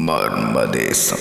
மர்மதேசம்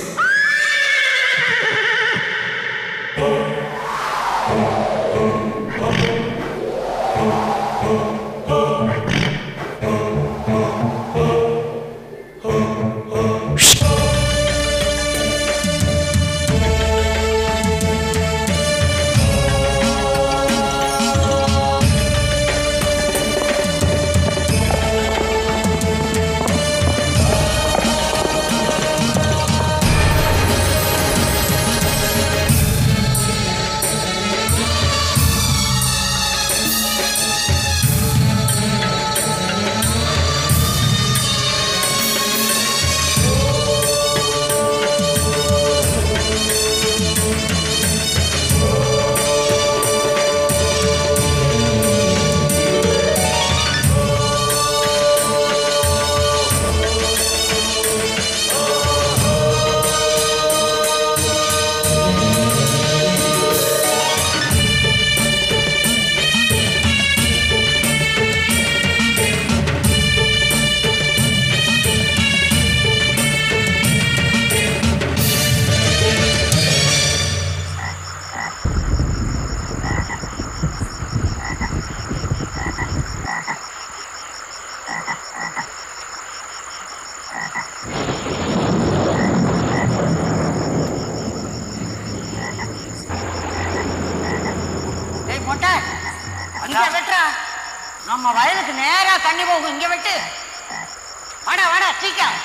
டேய் மொட்டை இங்க வெட்டுறா நம்ம வயலுக்கு நேரா தண்ணி போகும் இங்க வெட்டு வாடா வாடா சீக்கிரம்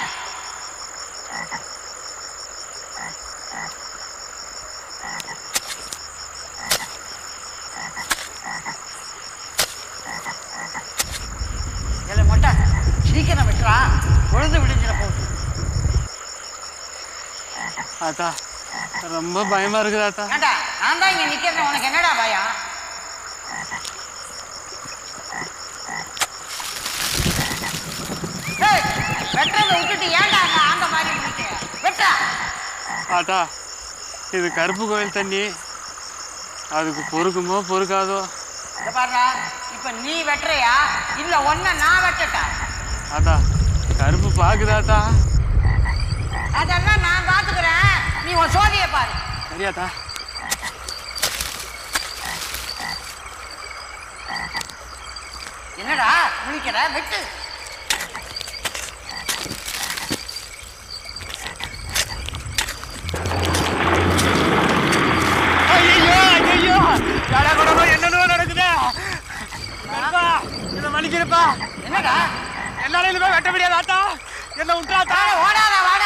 ஏலே மொட்டை சீக்கிரம் வெட்டுறா பொழுது விடிஞ்சிட போகுது ஆத்தா ரொம்ப பயமா இருக்குது ஆத்தா ஏண்டா நான் தான் இங்க நிக்கிறேன் உனக்கு என்னடா பயம் ஏய், வெட்டுறதை விட்டுட்டு ஏன்டா அங்க ஆந்த மாதிரி நிக்கிற? வெட்டா ஆத்தா இது கருப்பு கோயில் தண்ணி அதுக்கு பொறுக்குமோ பொறுக்காதோ இத பாருடா இப்ப நீ வெட்டுறியா இல்ல ஒன்ன நான் வெட்டட்டா ஆத்தா கருப்பு பாக்குதாத்தா அதெல்லாம் நான் பாத்துக்கிறேன் நீ உன் சோதியை பாரு சரியாத்தா என்னடா முழிக்கிற வெட்டு ஐயோ ஐயோ கடகடமா என்னென்னவோ நடக்குது கருப்பா என்ன மன்னிக்கிறப்பா என்னடா என்னால இனிமே வெட்ட முடியாது ஆத்தா என்ன விட்டுறாத்தா ஏய், ஓடாத வாடா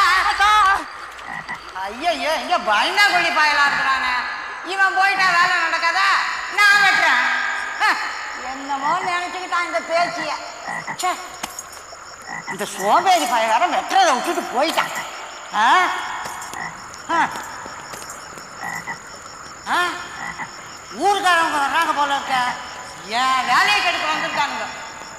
ஐயோ இங்க பயந்தா கொள்ளி பாயலா இருக்கிறானே இவன் போயிட்டா வேலை நடக்காதா நான் வெட்டுறேன் ஹ, என்னமோ நினைச்சுக்கிட்டான் இந்த பேச்சிய ச்சே, இந்த சோம்பேறி பையன் வேற வெட்டுறதை விட்டுட்டு போயிட்டான் ஆ? ஆ. ஆ? ஊருக்காரவங்க வர்றாங்க போல இருக்க என் வேலையை கெடுக்க வந்திருக்கானுங்க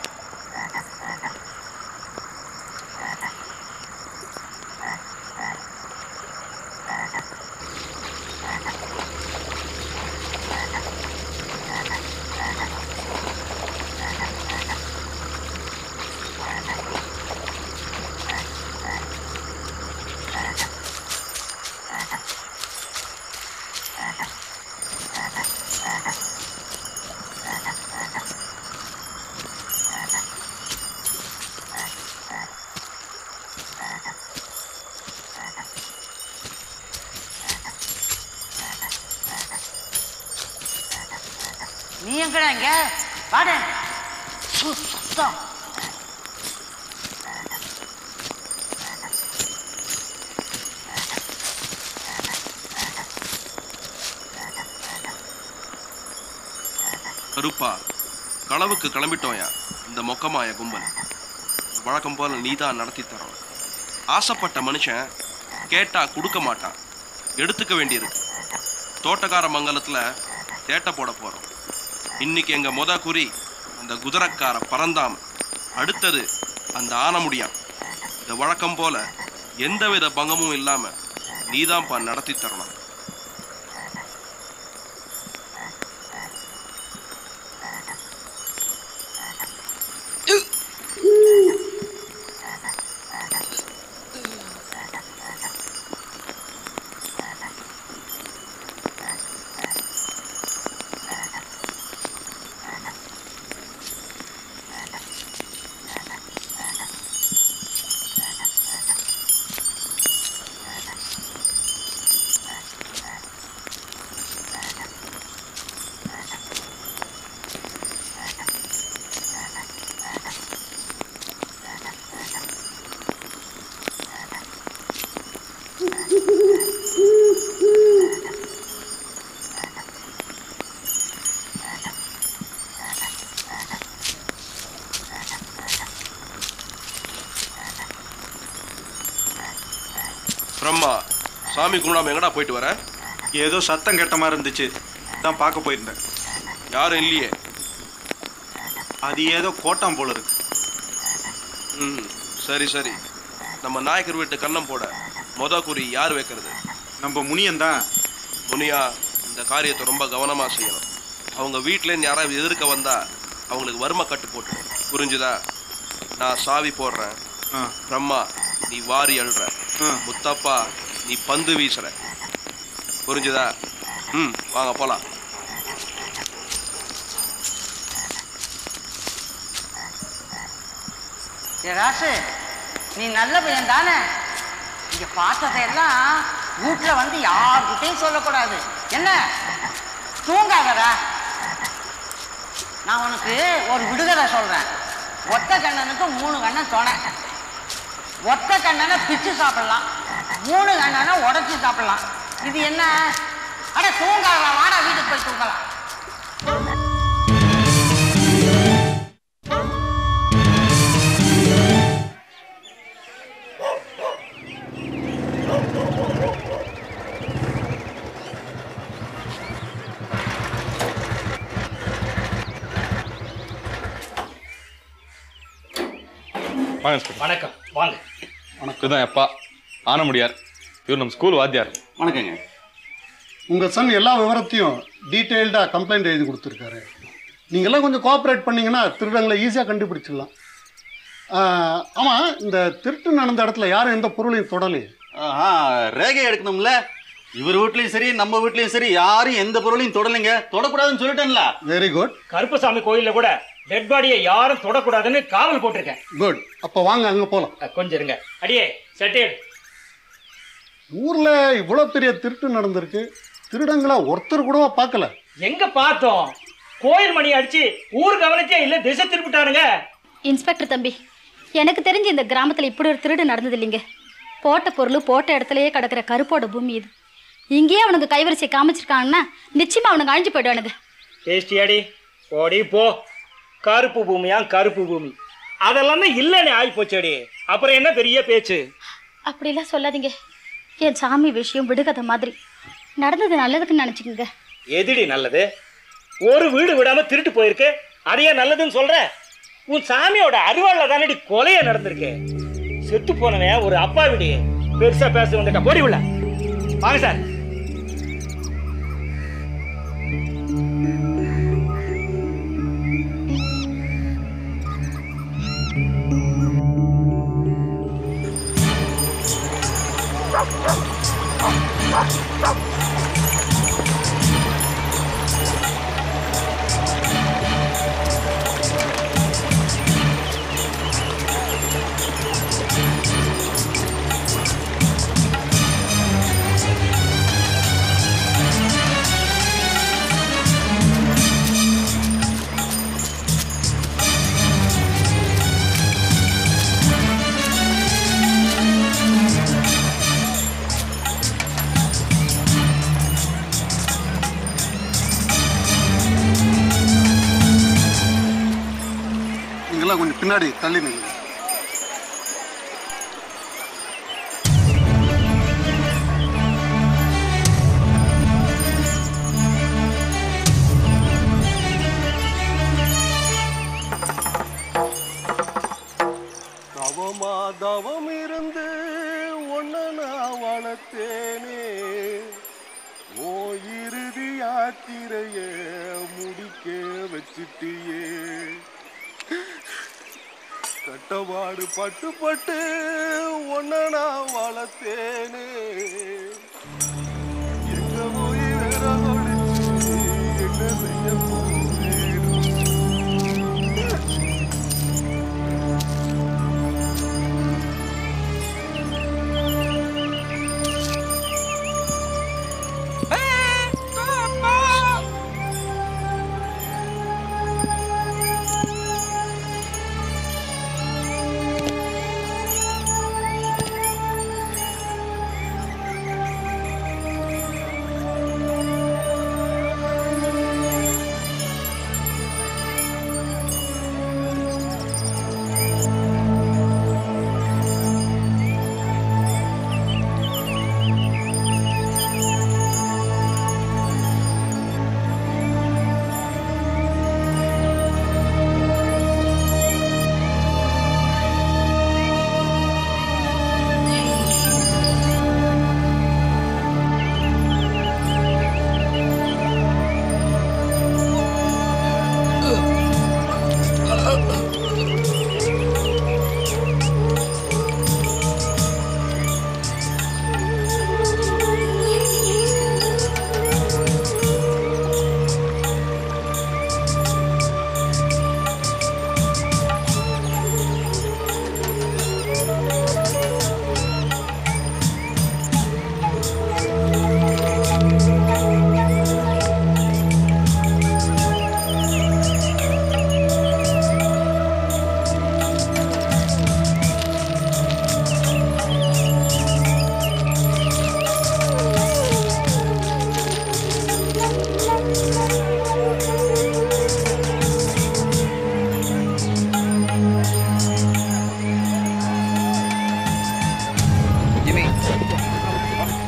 நீ எங்கடா இங்க வாட சு, சுத்தம் கருப்பா களவுக்கு கிளம்பிட்டோயா இந்த மொக்கமாய கும்பல் வழக்கம் போல நீதான் நடத்தி தரோம் ஆசைப்பட்ட மனுஷன் கேட்டா கொடுக்க மாட்டான் எடுத்துக்க வேண்டியிருக்கு தோட்டக்கார மங்கலத்துல தேட்ட போட போறோம் இன்னைக்கு எங்க முத குறி அந்த குதிரைக்கார பறந்தாம் அடுத்தது அந்த ஆனமுடியான் இந்த வழக்கம் போல எந்தவித பங்கமும் இல்லாம நீதான்ப்பா நடத்தி தரணும் பிரம்மா சாமி கும்பிடாம எங்கடா போயிட்டு வர ஏதோ சத்தம் கெட்ட மாதிரி இருந்துச்சு தான் பார்க்க போயிருந்தேன் யாரும் இல்லையே அது ஏதோ கோட்டம் போல இருக்கு ம் சரி சரி நம்ம நாயக்கர் வீட்டு கண்ணம் போட மொத குறி யார் வைக்கிறது நம்ம முனியன் தான் முனியா இந்த காரியத்தை ரொம்ப கவனமா செய்யணும் அவங்க வீட்டிலேருந்து யாராவது எதிர்க்க வந்தா அவங்களுக்கு வறுமை கட்டு போட்டு புரிஞ்சுதா நான் சாவி போடுறேன் ஆ பிரம்மா நீ வாரி அழுற ஆ முத்தப்பா நீ பந்து வீசுற புரிஞ்சுதா ம் வாங்க போலாம் ஏ ராசு நீ நல்ல பையன் தானே இங்க பார்த்ததையெல்லாம் வீட்டுல வந்து யார்கிட்டையும் சொல்லக்கூடாது என்ன தூங்காதடா நான் உனக்கு ஒரு விடுதலை சொல்றேன் ஒத்த கண்ணனுக்கு மூணு கண்ணன் துணை ஒத்த கண்ணனை பிச்சு சாப்பிடலாம் மூணு கண்ணனை உடைச்சு சாப்பிடலாம் இது என்ன அட தூங்காதடா வாடா வீட்டுக்கு போய் தூங்கலாம் வாங்க இன்ஸ்பெக்டர் வணக்கம் வாங்க இதுதான் எப்பா ஆனமுடியார் இவர் நம்ம ஸ்கூல் வாத்தியார் வணக்கங்க உங்கள் சன் எல்லா விவரத்தையும் டீட்டெயில்டாக கம்ப்ளைண்ட் எழுதி கொடுத்துருக்காரு நீங்கள்லாம் கொஞ்சம் கோஆப்ரேட் பண்ணீங்கன்னா திருடங்களை ஈஸியாக கண்டுபிடிச்சிடலாம் ஆமாம் இந்த திருட்டு நடந்த இடத்துல யாரும் எந்த பொருளையும் தொடலையே ஆ ரேகை எடுக்கணும்ல இவர் வீட்லயும் சரி நம்ம வீட்லயும் சரி யாரும் எந்த பொருளையும் தொடலைங்க தொடக்கூடாதுன்னு சொல்லிட்டேன்ல வெரி குட் கருப்பசாமி கோயில்ல கூட டெட் பாடியை யாரும் தொடக்கூடாதுன்னு காவல் போட்டிருக்கேன் குட் அப்போ வாங்க அங்கே போகலாம் அஹ், கொஞ்சம் இருங்க அடியே செட்டேடு ஊரில் இவ்வளோ பெரிய திருட்டு நடந்திருக்கு திருடங்களை ஒருத்தர் கூடவா பார்க்கல எங்க பார்த்தோம் கோயில் மணி அடிச்சு ஊர் கவனிச்சே இல்ல திசை திருப்பிட்டானுங்க இன்ஸ்பெக்டர் தம்பி எனக்கு தெரிஞ்சு இந்த கிராமத்தில் இப்படி ஒரு திருடு நடந்தது இல்லைங்க போட்ட பொருள் போட்ட இடத்துலயே கிடக்கிற கருப்போட பூமி இது இங்கேயே அவனுக்கு கைவரிசை காமிச்சிருக்காங்கன்னா நிச்சயமா அவனுக்கு அழிஞ்சு போயிடுவானுங்க பேஸ்டியாடி ஓடி போ கருப்பு பூமியா கருப்பு பூமி அதெல்லாம் தான் இல்லைன்னு ஆகி போச்சடி அப்புறம் என்ன பெரிய பேச்சு அப்படிலாம் சொல்லாதீங்க என் சாமி விஷயம் விடுகதை மாதிரி நடந்தது நல்லதுக்குன்னு நினச்சிக்கோங்க எதுடி நல்லது ஒரு வீடு விடாம திருட்டு போயிருக்கு அதையே நல்லதுன்னு சொல்ற உன் சாமியோட அருவாள்ல தானடி கொலைய நடந்திருக்கு செத்து போனவன் ஒரு அப்பா விடி பெருசா பேச வந்துட்ட போடி உள்ள வாங்க சார் நீங்களாம் கொஞ்சம் பின்னாடி தள்ளி நில்லுங்க தவமா தவம் இருந்து ஒன்ன நான் வளர்த்தேனே ஓ இறுதி யாத்திரைய முடிக்க வச்சிட்டியே கட்டபாடு பட்டு பட்டு ஒன்ன நான் வளர்த்தேனே எங்க போய் வேற ஒழிச்சு என்ன செய்ய போறேனோ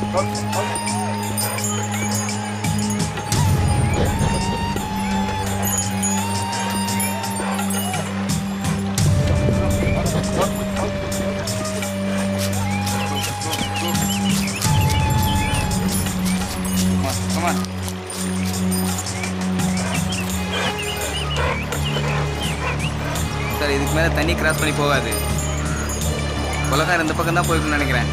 சார் இதுக்கு மேலே தண்ணி கிராஸ் பண்ணி போகாது கொலகார் இந்த பக்கம் தான் போயிருக்குன்னு நினைக்கிறேன்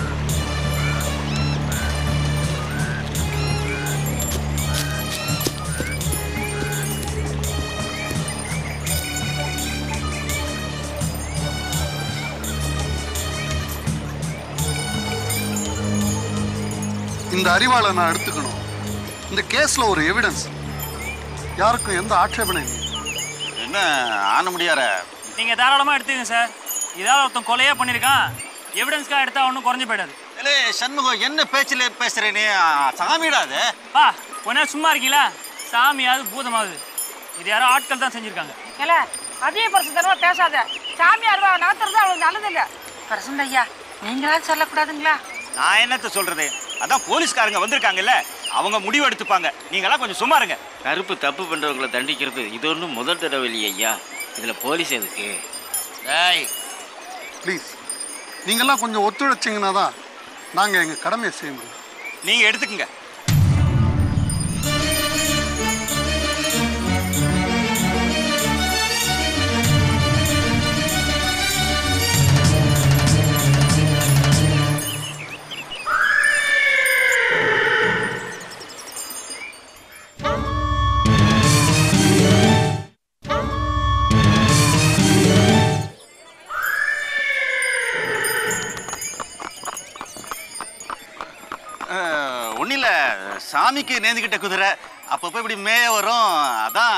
இந்த அறிவாளை நான் எடுத்துக்கணும் இந்த கேஸில் ஒரு எவிடன்ஸ் யாருக்கும் எந்த ஆட்சேபனை இல்லை என்ன ஆன முடியார நீங்கள் தாராளமாக எடுத்துக்கங்க சார் இதாவது ஒருத்தன் கொலையே பண்ணியிருக்கான் எவிடன்ஸ்க்காக எடுத்தா ஒன்றும் குறைஞ்சு போயிடாது இல்லை சண்முகம் என்ன பேச்சில் பேசுறேனே சாமிடா அது பா கொஞ்ச நேரம் சும்மா இருக்கீங்களா சாமியாவது பூதமாகுது இது யாரோ ஆட்கள் தான் செஞ்சுருக்காங்க இல்ல அதிக பரிசுத்தனமா பேசாத சாமியார் நகர்த்துறது அவளுக்கு நல்லது இல்ல பிரசந்த ஐயா நீங்களாவது சொல்லக்கூடாதுங்களா நான் என்னத்த சொல்றது அதான் போலீஸ்காரங்க வந்திருக்காங்கல்ல அவங்க முடிவு எடுத்துப்பாங்க நீங்களாம் கொஞ்சம் சும்மா இருங்க கருப்பு தப்பு பண்றவங்களை தண்டிக்கிறது இது ஒன்றும் முதல் தடவை இல்லையே ஐயா இதுல போலீஸ் எதுக்கு டேய் ப்ளீஸ் நீங்கள்லாம் கொஞ்சம் ஒத்துழைச்சிங்கன்னா தான் நாங்கள் எங்கள் கடமையை செய்ய முடியும் நீங்க எடுத்துக்கங்க ஒன்றும் இல்லை சாமிக்கு நேர்ந்துக்கிட்ட குதிரை அப்பப்போ இப்படி மேய வரும் அதான்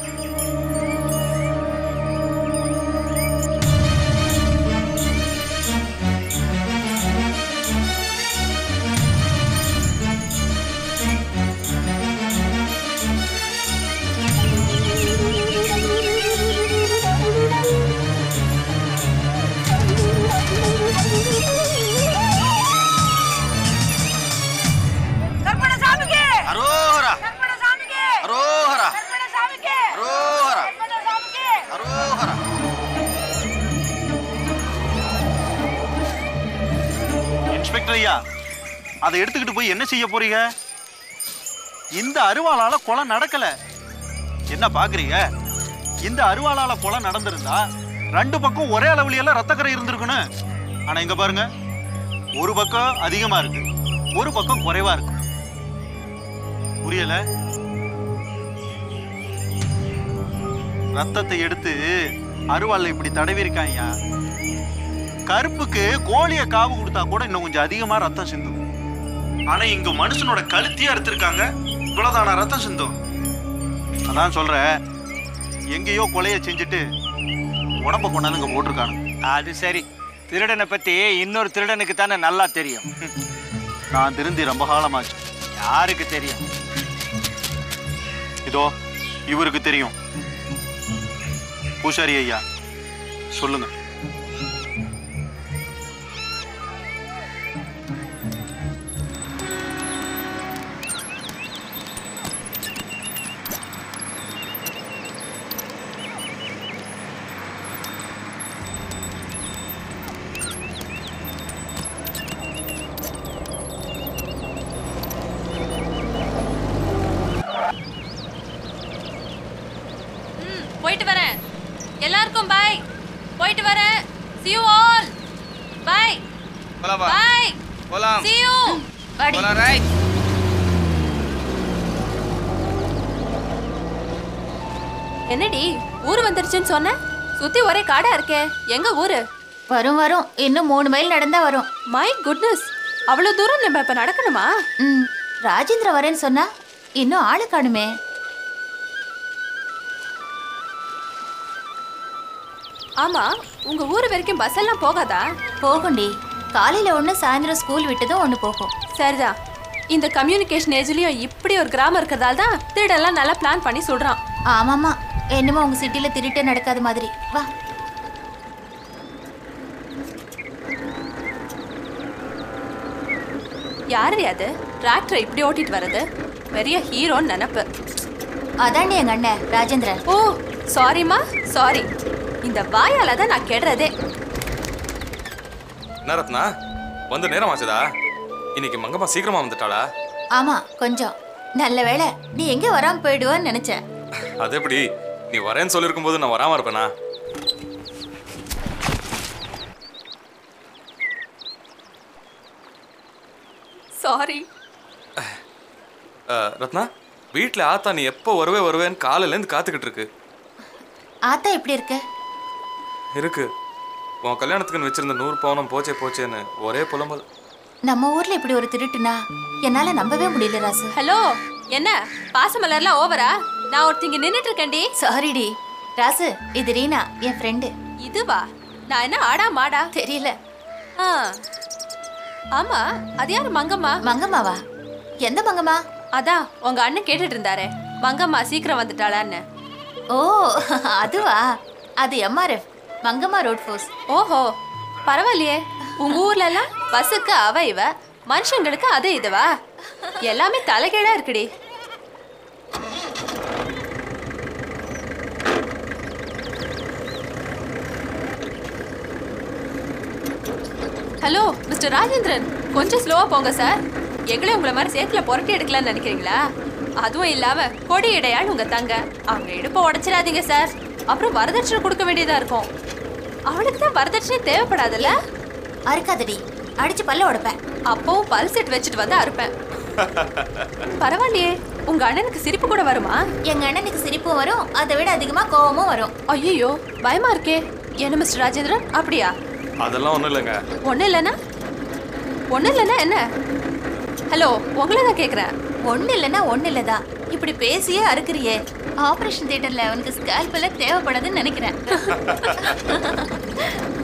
கற்பனை சாமிக்கு அரோஹரா கற்பனை சாமிக்கு அரோஹரா கற்பனை சாமிக்கு அரோஹரா கற்பனை சாமிக்கு அரோஹரா இன்ஸ்பெக்டர் ஐயா அதை எடுத்துக்கிட்டு போய் என்ன செய்ய போறீங்க இந்த அருவாளால கொலை நடக்கல என்ன பாக்குறீங்க இந்த அருவாளால கொலை நடந்திருந்தா ரெண்டு பக்கம் ஒரே அளவுல ரத்தக்கரை இருந்திருக்கணும் ஆனா இங்க பாருங்க ஒரு பக்கம் அதிகமா இருக்கு ஒரு பக்கம் குறைவா இருக்கு புரியல ரத்தத்தை எடுத்து அருவாள்ல இப்படி தடவி இருக்காங்க கருப்புக்கு கோழிய காவு கொடுத்தா கூட இன்னும் கொஞ்சம் அதிகமா ரத்தம் சிந்தும் ஆனா இங்க மனுஷனோட கழுத்தியா எடுத்திருக்காங்க இவ்வளவுதானா ரத்தம் சிந்தும் அதான் சொல்றேன் எங்கேயோ கொலைய செஞ்சுட்டு உடம்ப கொண்டாந்து இங்க போட்டிருக்கானு அது சரி திருடனை பத்தி இன்னொரு திருடனுக்கு தானே நல்லா தெரியும் நான் திருந்தி ரொம்ப காலமாச்சு யாருக்கு தெரியும் இதோ இவருக்கு தெரியும் பூசாரி ஐயா சொல்லுங்க போயிட்டு வரேன் எல்லாருக்கும் பை போயிட்டு வரேன் see you all பை போலாம் வா பை போலாம் see you வாடி போலாம் ரைட் என்னடி ஊர் வந்துருச்சுன்னு சொன்ன சுத்தி ஒரே காடா இருக்கே எங்க ஊரு வரும் வரும் இன்னும் மூணு மைல் நடந்தா வரும் மை குட்னஸ் அவ்வளவு தூரம் நம்ம இப்ப நடக்கணுமா ம் ராஜேந்திர வரேன்னு சொன்னா இன்னும் ஆளு காணுமே ஆமா உங்க ஊர் வரைக்கும் பஸ் எல்லாம் போகாதா போகும்டி காலையில ஒண்ணு சாயந்தரம் ஸ்கூல் விட்டதும் ஒண்ணு போகும் சரிதான் இந்த கம்யூனிகேஷன் ஏஜ்லயும் இப்படி ஒரு கிராமம் இருக்கிறதால தான் திருடெல்லாம் நல்லா பிளான் பண்ணி சொல்றான் ஆமாமா என்னமோ உங்க சிட்டில திருட்டே நடக்காத மாதிரி வா யாரு அது டிராக்டரை இப்படி ஓட்டிட்டு வர்றது பெரிய ஹீரோன்னு நினப்பு அதாண்டி எங்க அண்ணன் ராஜேந்திரன் ஓ சாரிம்மா சாரி இந்த வாயால தான் நான் கெடுறதே என்ன ரத்னா வந்து நேரம் ஆச்சுதா இன்னைக்கு மங்கம்மா சீக்கிரமா வந்துட்டாளா ஆமா கொஞ்சம் நல்ல வேளை நீ எங்க வராம போயிடுவேன்னு நினைச்சேன் அது எப்படி நீ வரேன்னு சொல்லியிருக்கும் போது நான் வராம இருப்பேனா சாரி அஹ், ரத்னா வீட்ல ஆத்தா நீ எப்போ வருவே வருவேன்னு காலையில இருந்து காத்துக்கிட்டு இருக்கு ஆத்தா எப்படி இருக்கு இருக்கு உன் கல்யாணத்துக்குன்னு வச்சிருந்த நூறு பவுனம் போச்சே போச்சேன்னு ஒரே புலம்பல் நம்ம ஊர்ல இப்படி ஒரு திருட்டுனா என்னால நம்பவே முடியல ராசு ஹலோ என்ன பாசமலர்லாம் ஓவரா நான் ஒருத்திங்க நின்னுட்டு இருக்கேன்டி சாரிடி ராசு இது ரீனா என் ஃப்ரெண்டு இதுவா நான் என்ன ஆடா மாடா தெரியல ஆ ஆமா அது யாரு மங்கம்மா மங்கம்மாவா எந்த மங்கம்மா அதான் உங்க அண்ணன் கேட்டுட்டு இருந்தாரே மங்கம்மா சீக்கிரம் வந்துட்டாளான்னு ஓ அதுவா அது எம்ஆர்எஃப் மங்கம்மா ரோட் ஃபோர்ஸ் ஓஹோ பரவாயில்லையே உங்க ஊர்ல எல்லாம் பஸ்ஸுக்கு அவ இவ மனுஷங்களுக்கு அது இதுவா எல்லாமே தலைகீழா இருக்குடி ஹலோ மிஸ்டர் ராஜேந்திரன் கொஞ்சம் ஸ்லோவா போங்க சார் எங்களே உங்களை மாதிரி சேத்துல புரட்டி எடுக்கலாம்னு நினைக்கிறீங்களா அதுவும் இல்லாம கொடி இடையாள் உங்க தங்க அவங்க இடுப்பை உடைச்சிடாதீங்க சார் அப்புறம் வரதட்சணை கொடுக்க வேண்டியதா இருக்கும் அவளுக்கு தான் வரதட்சணை தேவைப்படாதுல்ல அறுக்காதடி அடிச்சு பல்ல உடைப்பேன் அப்பவும் பல் செட் வச்சுட்டு வந்து அறுப்பேன் பரவாயில்லையே உங்க அண்ணனுக்கு சிரிப்பு கூட வருமா எங்க அண்ணனுக்கு சிரிப்பும் வரும் அதை விட அதிகமா கோவமும் வரும் ஐயோ பயமா இருக்கே என்ன மிஸ்டர் ராஜேந்திரன் அப்படியா அதெல்லாம் ஒன்றும் இல்லைங்க ஒண்ணு இல்லைன்னா ஒண்ணு இல்லைன்னா என்ன ஹலோ உங்களை தான் கேக்குறேன் ஒண்ணு இல்லைன்னா ஒண்ணு இல்லதா இப்படி பேசியே அறுக்கிறியே ஆபரேஷன் தியேட்டர்ல அவனுக்கு ஸ்கேல்ப் எல்லாம் தேவைப்படாதுன்னு நினைக்கிறேன்